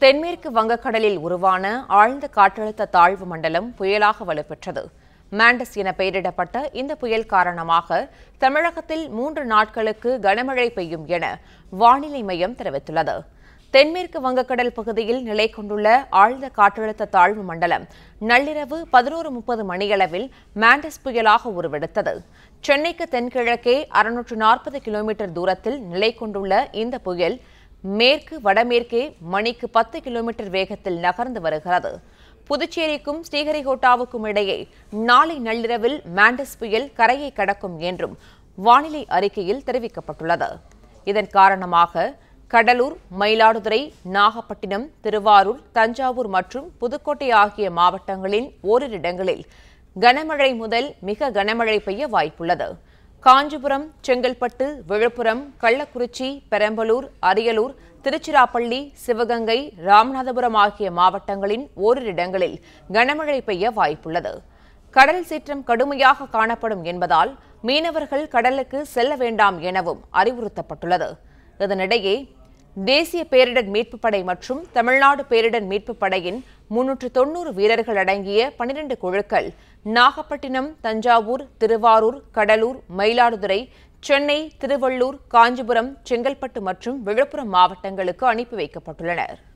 தென்மேற்கு வங்கக்கடலில் உருவான ஆழ்ந்த காற்றழுத்த தாழ்வு மண்டலம் புயலாக வலுப்பெற்றது மாண்டஸ் என பெயரிடப்பட்ட இந்த புயல் காரணமாக தமிழகத்தில் மூன்று நாட்களுக்கு கனமழை பெய்யும் என வானிலை மையம் தெரிவித்துள்ளது தென்மேற்கு வங்கக்கடல் பகுதியில் நிலை கொண்டுள்ள ஆழ்ந்த காற்றழுத்த தாழ்வு மண்டலம் நள்ளிரவு பதினோரு முப்பது மணியளவில் மாண்டஸ் புயலாக உருவெடுத்தது சென்னைக்கு தென்கிழக்கே அறுநூற்று நாற்பது கிலோமீட்டர் தூரத்தில் நிலை கொண்டுள்ள இந்த புயல் மேற்கு வடமேற்கே மணிக்கு பத்து கிலோமீட்டர் வேகத்தில் நகர்ந்து வருகிறது புதுச்சேரிக்கும் ஸ்ரீஹரிகோட்டாவுக்கும் இடையே நாளை நள்ளிரவில் மாண்டஸ் புயல் கரையை கடக்கும் என்றும் வானிலை அறிக்கையில் தெரிவிக்கப்பட்டுள்ளது இதன் காரணமாக கடலூர் மயிலாடுதுறை நாகப்பட்டினம் திருவாரூர் தஞ்சாவூர் மற்றும் புதுக்கோட்டை ஆகிய மாவட்டங்களின் ஓரிரு இடங்களில் கனமழை முதல் மிக கனமழை பெய்ய வாய்ப்புள்ளது காஞ்சிபுரம் செங்கல்பட்டு விழுப்புரம் கள்ளக்குறிச்சி பெரம்பலூர் அரியலூர் திருச்சிராப்பள்ளி சிவகங்கை ராமநாதபுரம் ஆகிய மாவட்டங்களின் ஓரிரு இடங்களில் கனமழை பெய்ய வாய்ப்புள்ளது கடல் சீற்றம் கடுமையாக காணப்படும் என்பதால் மீனவர்கள் கடலுக்கு செல்ல வேண்டாம் எனவும் அறிவுறுத்தப்பட்டுள்ளது இதனிடையே தேசிய பேரிடர் மீட்புப் படை மற்றும் தமிழ்நாடு பேரிடர் மீட்புப் படையின் முன்னூற்று தொன்னூறு வீரர்கள் அடங்கிய பனிரெண்டு குழுக்கள் நாகப்பட்டினம் தஞ்சாவூர் திருவாரூர் கடலூர் மயிலாடுதுறை சென்னை திருவள்ளூர் காஞ்சிபுரம் செங்கல்பட்டு மற்றும் விழுப்புரம் மாவட்டங்களுக்கு அனுப்பி வைக்கப்பட்டுள்ளனர்